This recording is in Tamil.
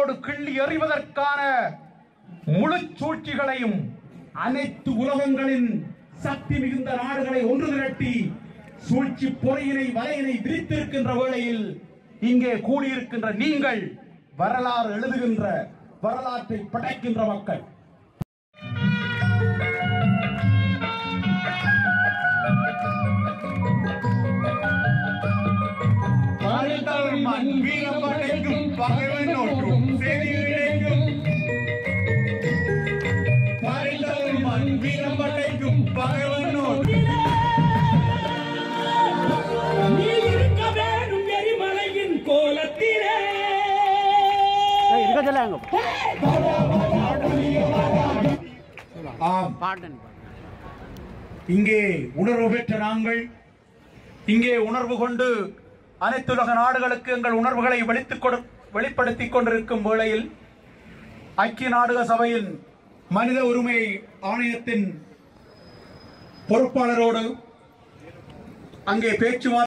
வேரோடு கிள்ளி எறிவதற்கான முழு சூழ்ச்சிகளையும் அனைத்து உலகங்களின் சக்தி மிகுந்த நாடுகளை ஒன்று திரட்டி சூழ்ச்சி பொறையினை வலையினை விரித்திருக்கின்ற வேளையில் இங்கே கூடியிருக்கின்ற நீங்கள் வரலாறு எழுதுகின்ற வரலாற்றை படைக்கின்ற மக்கள் பாரித்தாளும் மண் வீரம் படைக்கும் பகைவன் ஒன்றும் செய்தி கிடைக்கும் பாரித்தாளும் மண் வீரம் படைக்கும் பகைவன் ஒன்றும் நீ இருக்க வேணும் எரிமலையின் கோலத்திலே இருக்க சொல்ல அங்க ஆம் பாட்டன் இங்கே உணர்வு பெற்ற நாங்கள் இங்கே உணர்வு கொண்டு அனைத்துலக நாடுகளுக்கு எங்கள் உணர்வுகளை வெளித்துக் கொடு வெளிப்படுத்திக் கொண்டிருக்கும் வேளையில் ஐக்கிய நாடுகள் சபையின் மனித உரிமை ஆணையத்தின் பொறுப்பாளரோடு அங்கே பேச்சுவார்த்தை